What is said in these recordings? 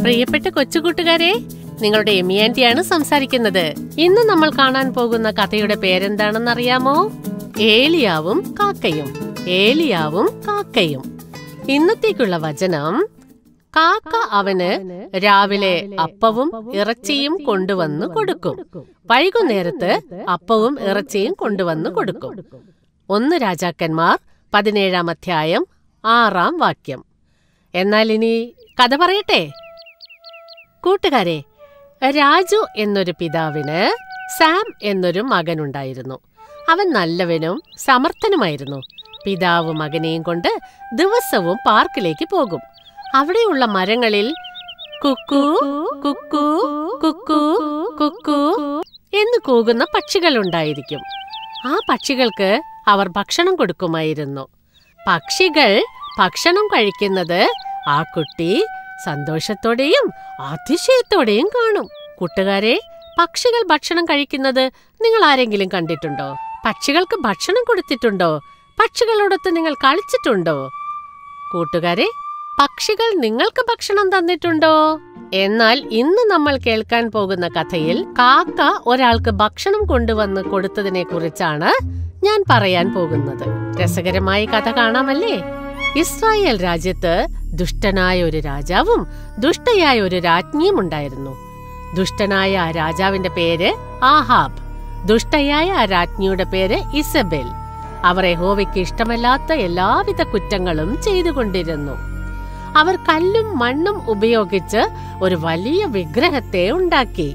പ്രിയപ്പെട്ട കൊച്ചുകൂട്ടുകാരെ നിങ്ങളുടെ എമി ആന്റിയാണ് സംസാരിക്കുന്നത് ഇന്ന് നമ്മൾ കാണാൻ പോകുന്ന കഥയുടെ പേരെന്താണെന്ന് അറിയാമോ ഏലിയാവും കാക്കയും ഏലിയാവും കാക്കയും ഇന്നത്തേക്കുള്ള വചനം കാക്ക അവന് രാവിലെ അപ്പവും ഇറച്ചിയും കൊണ്ടുവന്ന് കൊടുക്കും വൈകുന്നേരത്ത് അപ്പവും ഇറച്ചിയും കൊണ്ടുവന്ന് കൊടുക്കും ഒന്ന് രാജാക്കന്മാർ പതിനേഴാം അധ്യായം ആറാം വാക്യം എന്നാൽ ഇനി കഥ പറയട്ടെ കൂട്ടുകാരെ രാജു എന്നൊരു പിതാവിന് സാം എന്നൊരു മകനുണ്ടായിരുന്നു അവൻ നല്ലവനും സമർത്ഥനുമായിരുന്നു പിതാവ് മകനെയും കൊണ്ട് ദിവസവും പാർക്കിലേക്ക് പോകും അവിടെയുള്ള മരങ്ങളിൽ കുക്കു കുക്കു കുക്കു കുക്കു എന്ന് കൂകുന്ന പക്ഷികളുണ്ടായിരിക്കും ആ പക്ഷികൾക്ക് അവർ ഭക്ഷണം കൊടുക്കുമായിരുന്നു പക്ഷികൾ ഭക്ഷണം കഴിക്കുന്നത് ആ കുട്ടി സന്തോഷത്തോടെയും അതിശയത്തോടെയും കാണും കൂട്ടുകാരെ പക്ഷികൾ ഭക്ഷണം കഴിക്കുന്നത് നിങ്ങൾ ആരെങ്കിലും കണ്ടിട്ടുണ്ടോ പക്ഷികൾക്ക് ഭക്ഷണം കൊടുത്തിട്ടുണ്ടോ പക്ഷികളോടൊത്ത് നിങ്ങൾ കളിച്ചിട്ടുണ്ടോ കൂട്ടുകാരെ പക്ഷികൾ നിങ്ങൾക്ക് ഭക്ഷണം തന്നിട്ടുണ്ടോ എന്നാൽ ഇന്ന് നമ്മൾ കേൾക്കാൻ പോകുന്ന കഥയിൽ കാക്ക ഒരാൾക്ക് ഭക്ഷണം കൊണ്ടുവന്ന് കൊടുത്തതിനെ കുറിച്ചാണ് ഞാൻ പറയാൻ പോകുന്നത് രസകരമായ കഥ കാണാമല്ലേ ഇസ്രായേൽ രാജ്യത്ത് ദുഷ്ടനായ ഒരു രാജാവും ദുഷ്ടയായ ഒരു രാജ്ഞിയും ഉണ്ടായിരുന്നു ദുഷ്ടനായ ആ രാജാവിന്റെ പേര് ആഹാബ് ദുഷ്ടയായ ആ രാജ്ഞിയുടെ പേര് ഇസബെൽ അവർ യഹോവയ്ക്ക് ഇഷ്ടമല്ലാത്ത എല്ലാവിധ കുറ്റങ്ങളും ചെയ്തുകൊണ്ടിരുന്നു അവർ കല്ലും മണ്ണും ഉപയോഗിച്ച് ഒരു വലിയ വിഗ്രഹത്തെ ഉണ്ടാക്കി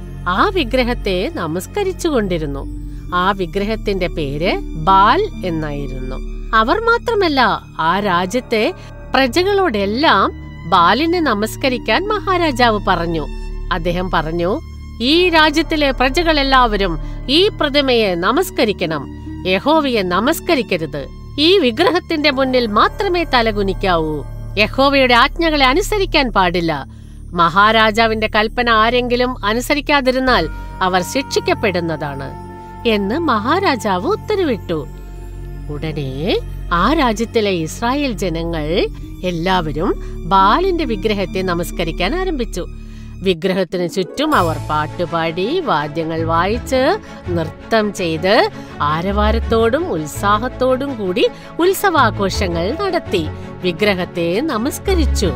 ആ വിഗ്രഹത്തെ നമസ്കരിച്ചുകൊണ്ടിരുന്നു ആ വിഗ്രഹത്തിന്റെ പേര് ബാൽ എന്നായിരുന്നു അവർ മാത്രമല്ല ആ രാജ്യത്തെ പ്രജകളോടെല്ലാം ബാലിനെ നമസ്കരിക്കാൻ മഹാരാജാവ് പറഞ്ഞു അദ്ദേഹം പറഞ്ഞു ഈ രാജ്യത്തിലെ പ്രജകളെല്ലാവരും ഈ പ്രതിമയെ നമസ്കരിക്കണം യഹോവയെ നമസ്കരിക്കരുത് ഈ വിഗ്രഹത്തിന്റെ മുന്നിൽ മാത്രമേ തലകുനിക്കാവൂ യഹോവയുടെ ആജ്ഞകളെ അനുസരിക്കാൻ പാടില്ല മഹാരാജാവിന്റെ കൽപ്പന ആരെങ്കിലും അനുസരിക്കാതിരുന്നാൽ അവർ ശിക്ഷിക്കപ്പെടുന്നതാണ് എന്ന് മഹാരാജാവ് ഉത്തരവിട്ടു ഉടനെ ആ രാജ്യത്തിലെ ഇസ്രായേൽ ജനങ്ങൾ എല്ലാവരും ബാലിന്റെ വിഗ്രഹത്തെ നമസ്കരിക്കാൻ ആരംഭിച്ചു വിഗ്രഹത്തിന് ചുറ്റും അവർ പാട്ടുപാടി വാദ്യങ്ങൾ വായിച്ച് നൃത്തം ചെയ്ത് ആരവാരത്തോടും ഉത്സാഹത്തോടും കൂടി ഉത്സവാഘോഷങ്ങൾ നടത്തി വിഗ്രഹത്തെ നമസ്കരിച്ചു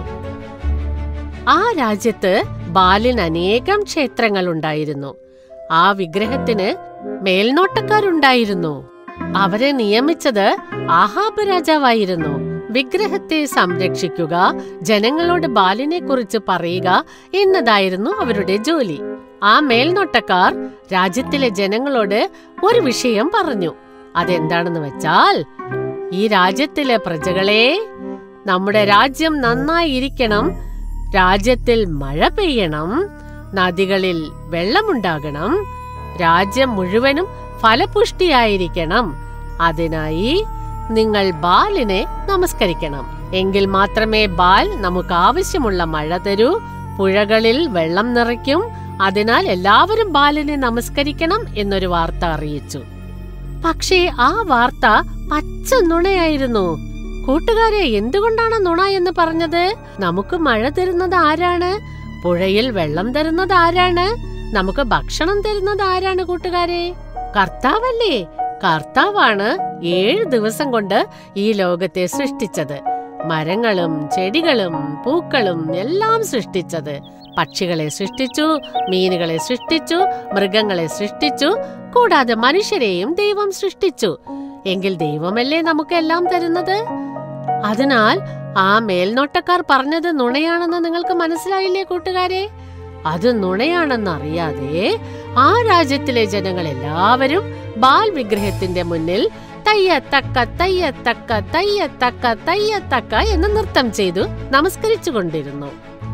ആ രാജ്യത്ത് ബാലിന് അനേകം ക്ഷേത്രങ്ങൾ ഉണ്ടായിരുന്നു ആ വിഗ്രഹത്തിന് മേൽനോട്ടക്കാരുണ്ടായിരുന്നു അവരെ നിയമിച്ചത് ആഹാബ് രാജാവായിരുന്നു വിഗ്രഹത്തെ സംരക്ഷിക്കുക ജനങ്ങളോട് ബാലിനെ കുറിച്ച് പറയുക എന്നതായിരുന്നു അവരുടെ ജോലി ആ മേൽനോട്ടക്കാർ രാജ്യത്തിലെ ജനങ്ങളോട് ഒരു വിഷയം പറഞ്ഞു അതെന്താണെന്ന് വെച്ചാൽ ഈ രാജ്യത്തിലെ പ്രജകളെ നമ്മുടെ രാജ്യം നന്നായിരിക്കണം രാജ്യത്തിൽ മഴ പെയ്യണം നദികളിൽ വെള്ളമുണ്ടാകണം രാജ്യം മുഴുവനും ഫലപുഷ്ടിയായിരിക്കണം അതിനായി നിങ്ങൾ ബാലിനെ നമസ്കരിക്കണം എങ്കിൽ മാത്രമേ ബാൽ നമുക്ക് ആവശ്യമുള്ള മഴ തരൂ പുഴകളിൽ വെള്ളം നിറയ്ക്കും അതിനാൽ എല്ലാവരും ബാലിനെ നമസ്കരിക്കണം എന്നൊരു വാർത്ത അറിയിച്ചു പക്ഷേ ആ വാർത്ത പച്ച നുണയായിരുന്നു കൂട്ടുകാരെ എന്തുകൊണ്ടാണ് നുണ എന്ന് പറഞ്ഞത് നമുക്ക് മഴ തരുന്നത് ആരാണ് പുഴയിൽ വെള്ളം തരുന്നത് ആരാണ് നമുക്ക് ഭക്ഷണം തരുന്നത് ആരാണ് കൂട്ടുകാരെ കർത്താവല്ലേ കർത്താവാണ് ഏഴ് ദിവസം കൊണ്ട് ഈ ലോകത്തെ സൃഷ്ടിച്ചത് മരങ്ങളും ചെടികളും പൂക്കളും എല്ലാം സൃഷ്ടിച്ചത് പക്ഷികളെ സൃഷ്ടിച്ചു മീനുകളെ സൃഷ്ടിച്ചു മൃഗങ്ങളെ സൃഷ്ടിച്ചു കൂടാതെ മനുഷ്യരെയും ദൈവം സൃഷ്ടിച്ചു എങ്കിൽ ദൈവമല്ലേ നമുക്കെല്ലാം തരുന്നത് അതിനാൽ ആ മേൽനോട്ടക്കാർ പറഞ്ഞത് നുണയാണെന്ന് നിങ്ങൾക്ക് മനസ്സിലായില്ലേ കൂട്ടുകാരെ അത് നുണയാണെന്ന് അറിയാതെ ആ രാജ്യത്തിലെ ജനങ്ങൾ എല്ലാവരും ബാൽ വിഗ്രഹത്തിന്റെ മുന്നിൽ തയ്യത്തക്ക തയ്യത്തക്ക തയ്യത്തക്ക തയ്യത്തക്ക എന്ന് നൃത്തം ചെയ്തു നമസ്കരിച്ചു കൊണ്ടിരുന്നു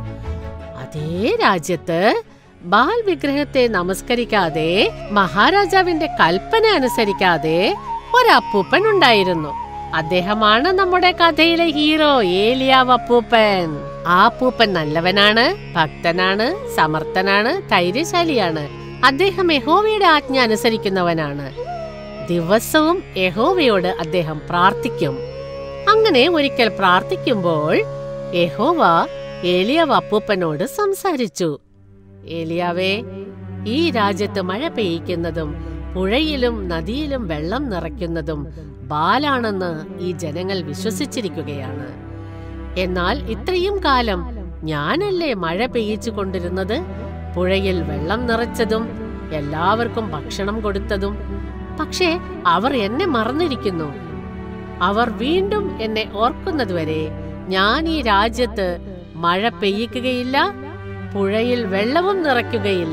അതേ രാജ്യത്ത് ബാൽ വിഗ്രഹത്തെ നമസ്കരിക്കാതെ മഹാരാജാവിന്റെ കൽപ്പന അനുസരിക്കാതെ ഒരപ്പൂപ്പൻ ഉണ്ടായിരുന്നു അദ്ദേഹമാണ് നമ്മുടെ കഥയിലെ ഹീറോ ഏലിയാവ് അപ്പൂപ്പൻ ആ അപ്പൂപ്പൻ നല്ലവനാണ് ഭക്തനാണ് സമർത്ഥനാണ് ധൈര്യശാലിയാണ് അദ്ദേഹം യഹോവയുടെ ആജ്ഞ അനുസരിക്കുന്നവനാണ് ദിവസവും യഹോവയോട് അദ്ദേഹം പ്രാർത്ഥിക്കും അങ്ങനെ ഒരിക്കൽ പ്രാർത്ഥിക്കുമ്പോൾ യഹോവ ഏലിയാവ് അപ്പൂപ്പനോട് സംസാരിച്ചു ഏലിയാവേ ഈ രാജ്യത്ത് മഴ പെയ്യിക്കുന്നതും പുഴയിലും നദിയിലും വെള്ളം നിറയ്ക്കുന്നതും ബാലാണെന്ന് ഈ ജനങ്ങൾ വിശ്വസിച്ചിരിക്കുകയാണ് എന്നാൽ ഇത്രയും കാലം ഞാനല്ലേ മഴ പെയ്യിച്ചു കൊണ്ടിരുന്നത് പുഴയിൽ വെള്ളം നിറച്ചതും എല്ലാവർക്കും ഭക്ഷണം കൊടുത്തതും പക്ഷേ അവർ എന്നെ മറന്നിരിക്കുന്നു അവർ വീണ്ടും എന്നെ ഓർക്കുന്നതുവരെ ഞാൻ ഈ രാജ്യത്ത് മഴ പെയ്യിക്കുകയില്ല പുഴയിൽ വെള്ളവും നിറയ്ക്കുകയില്ല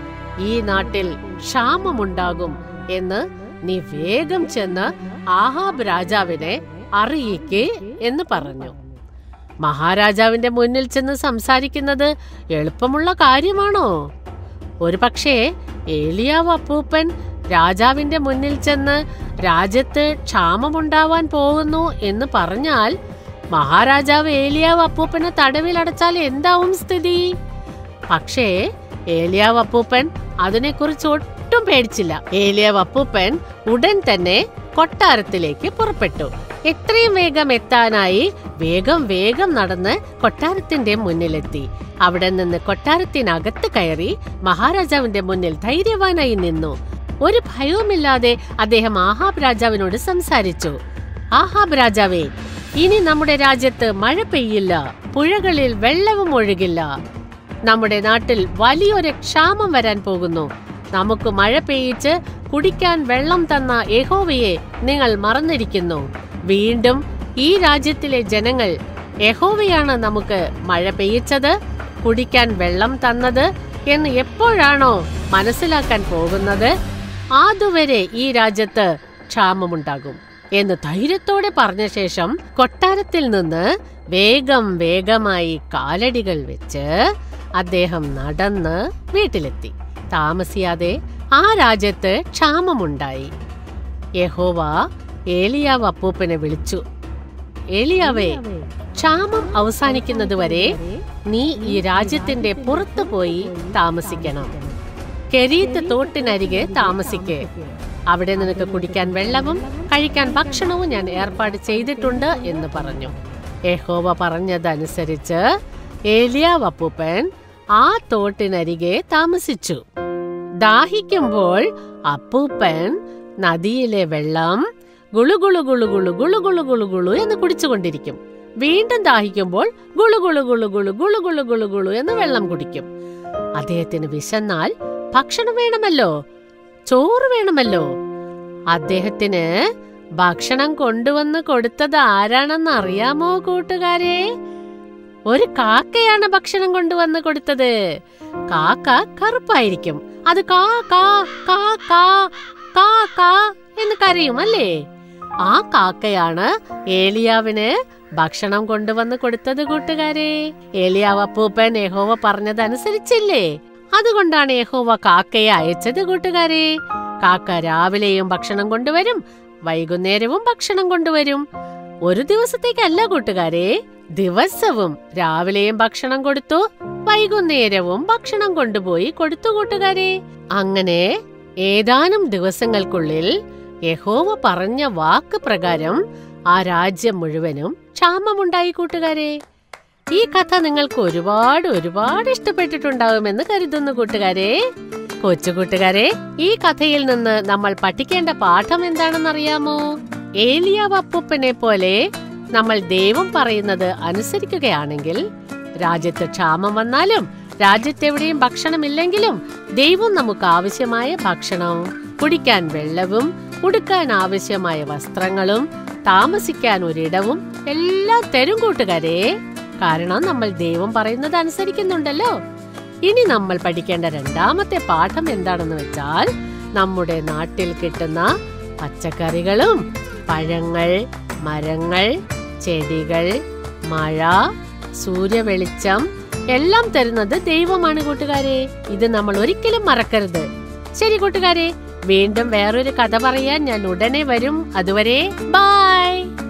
ഈ നാട്ടിൽ ക്ഷാമമുണ്ടാകും എന്ന് നീ വേഗം ചെന്ന് ആഹാബ് രാജാവിനെ അറിയിക്കേ എന്ന് പറഞ്ഞു മഹാരാജാവിന്റെ മുന്നിൽ ചെന്ന് സംസാരിക്കുന്നത് എളുപ്പമുള്ള കാര്യമാണോ ഒരു പക്ഷേ ഏലിയാവ് അപ്പൂപ്പൻ രാജാവിന്റെ മുന്നിൽ ചെന്ന് രാജ്യത്ത് ക്ഷാമമുണ്ടാവാൻ പോകുന്നു എന്ന് പറഞ്ഞാൽ മഹാരാജാവ് ഏലിയാവ് അപ്പൂപ്പനെ തടവിലടച്ചാൽ എന്താവും സ്ഥിതി പക്ഷേ ഏലിയാവ് അപ്പൂപ്പൻ അതിനെക്കുറിച്ച് ഒട്ടും പേടിച്ചില്ല ഏലിയാവ് അപ്പൂപ്പൻ ഉടൻ തന്നെ കൊട്ടാരത്തിലേക്ക് പുറപ്പെട്ടു എത്രയും വേഗം എത്താനായി വേഗം വേഗം നടന്ന് കൊട്ടാരത്തിന്റെ മുന്നിലെത്തി അവിടെ നിന്ന് കൊട്ടാരത്തിനകത്ത് കയറി മഹാരാജാവിന്റെ മുന്നിൽ ധൈര്യവാനായി നിന്നു ഒരു ഭയവുമില്ലാതെ അദ്ദേഹം ആഹാബ് രാജാവിനോട് സംസാരിച്ചു ആഹാബ് രാജാവേ ഇനി നമ്മുടെ രാജ്യത്ത് മഴ പെയ്യില്ല പുഴകളിൽ വെള്ളവും ഒഴുകില്ല നമ്മുടെ നാട്ടിൽ വലിയൊരു ക്ഷാമം വരാൻ പോകുന്നു നമുക്ക് മഴ പെയ്യിച്ച് കുടിക്കാൻ വെള്ളം തന്ന യഹോവയെ നിങ്ങൾ മറന്നിരിക്കുന്നു വീണ്ടും ഈ രാജ്യത്തിലെ ജനങ്ങൾ യഹോവയാണ് നമുക്ക് മഴ പെയ്യിച്ചത് കുടിക്കാൻ വെള്ളം തന്നത് എന്ന് എപ്പോഴാണോ മനസ്സിലാക്കാൻ പോകുന്നത് അതുവരെ ഈ രാജ്യത്ത് ക്ഷാമമുണ്ടാകും എന്ന് ധൈര്യത്തോടെ പറഞ്ഞ ശേഷം കൊട്ടാരത്തിൽ നിന്ന് വേഗം വേഗമായി കാലടികൾ വെച്ച് അദ്ദേഹം നടന്ന് വീട്ടിലെത്തി താമസിയാതെ ആ രാജ്യത്ത് ക്ഷാമമുണ്ടായി യഹോവ ഏലിയാവ് അപ്പൂപ്പനെ വിളിച്ചു ഏലിയാവേ ക്ഷാമം അവസാനിക്കുന്നതുവരെ നീ ഈ രാജ്യത്തിന്റെ പുറത്തു പോയി താമസിക്കണം കെരീത്ത് തോട്ടിനരികെ താമസിക്കേ അവിടെ നിനക്ക് കുടിക്കാൻ വെള്ളവും കഴിക്കാൻ ഭക്ഷണവും ഞാൻ ഏർപ്പാട് ചെയ്തിട്ടുണ്ട് എന്ന് പറഞ്ഞു യഹോവ പറഞ്ഞതനുസരിച്ച് ഏലിയാവ് അപ്പൂപ്പൻ ആ തോട്ടിനരികെ താമസിച്ചു ദാഹിക്കുമ്പോൾ അപ്പൂപ്പൻ നദിയിലെ വെള്ളം ഗുളുഗുളു ഗുളുഗുളു ഗുളുഗുളു ഗുളുഗുളു എന്ന് കുടിച്ചുകൊണ്ടിരിക്കും വീണ്ടും ദാഹിക്കുമ്പോൾ ഗുളുഗുളു ഗുളുഗുളു ഗുളുഗുളു ഗുളുഗുളു എന്ന് വെള്ളം കുടിക്കും അദ്ദേഹത്തിന് വിശന്നാൽ ഭക്ഷണം വേണമല്ലോ ചോറ് വേണമല്ലോ അദ്ദേഹത്തിന് ഭക്ഷണം കൊണ്ടുവന്ന് കൊടുത്തത് ആരാണെന്ന് അറിയാമോ കൂട്ടുകാരെ ഒരു കാക്കയാണ് ഭക്ഷണം കൊണ്ടുവന്ന് കൊടുത്തത് കാക്ക കറുപ്പായിരിക്കും അത് കാ കാ കാ കാ കാ കാ എന്ന് കരയും അല്ലേ ആ കാക്കയാണ് ഏലിയാവിന് ഭക്ഷണം കൊണ്ടുവന്ന് കൊടുത്തത് കൂട്ടുകാരെ ഏലിയാവ് അപ്പൂപ്പൻ യഹോവ പറഞ്ഞതനുസരിച്ചില്ലേ അതുകൊണ്ടാണ് യഹോവ കാക്കയെ അയച്ചത് കൂട്ടുകാരെ കാക്ക രാവിലെയും ഭക്ഷണം കൊണ്ടുവരും വൈകുന്നേരവും ഭക്ഷണം കൊണ്ടുവരും ഒരു ദിവസത്തേക്കല്ല കൂട്ടുകാരെ ദിവസവും രാവിലെയും ഭക്ഷണം കൊടുത്തു വൈകുന്നേരവും ഭക്ഷണം കൊണ്ടുപോയി കൊടുത്തു കൂട്ടുകാരെ അങ്ങനെ ഏതാനും ദിവസങ്ങൾക്കുള്ളിൽ യഹോവ പറഞ്ഞ വാക്ക് പ്രകാരം ആ രാജ്യം മുഴുവനും ക്ഷാമമുണ്ടായി കൂട്ടുകാരെ ഈ കഥ നിങ്ങൾക്ക് ഒരുപാട് ഒരുപാട് ഇഷ്ടപ്പെട്ടിട്ടുണ്ടാവുമെന്ന് കരുതുന്നു കൂട്ടുകാരെ കൊച്ചു കൂട്ടുകാരെ ഈ കഥയിൽ നിന്ന് നമ്മൾ പഠിക്കേണ്ട പാഠം എന്താണെന്നറിയാമോ ഏലിയാവ് അപ്പൂപ്പനെ പോലെ നമ്മൾ ദൈവം പറയുന്നത് അനുസരിക്കുകയാണെങ്കിൽ രാജ്യത്ത് ക്ഷാമം വന്നാലും രാജ്യത്തെവിടെയും ഭക്ഷണമില്ലെങ്കിലും ദൈവം നമുക്ക് ആവശ്യമായ ഭക്ഷണവും കുടിക്കാൻ വെള്ളവും ഉടുക്കാൻ ആവശ്യമായ വസ്ത്രങ്ങളും താമസിക്കാൻ ഒരിടവും എല്ലാം തരും കൂട്ടുകാരെ കാരണം നമ്മൾ ദൈവം പറയുന്നത് അനുസരിക്കുന്നുണ്ടല്ലോ ഇനി നമ്മൾ പഠിക്കേണ്ട രണ്ടാമത്തെ പാഠം എന്താണെന്ന് വെച്ചാൽ നമ്മുടെ നാട്ടിൽ കിട്ടുന്ന പച്ചക്കറികളും പഴങ്ങൾ മരങ്ങൾ ചെടികൾ മഴ സൂര്യവെളിച്ചം എല്ലാം തരുന്നത് ദൈവമാണ് കൂട്ടുകാരെ ഇത് നമ്മൾ ഒരിക്കലും മറക്കരുത് ശരി കൂട്ടുകാരെ വീണ്ടും വേറൊരു കഥ പറയാൻ ഞാൻ ഉടനെ വരും അതുവരെ ബൈ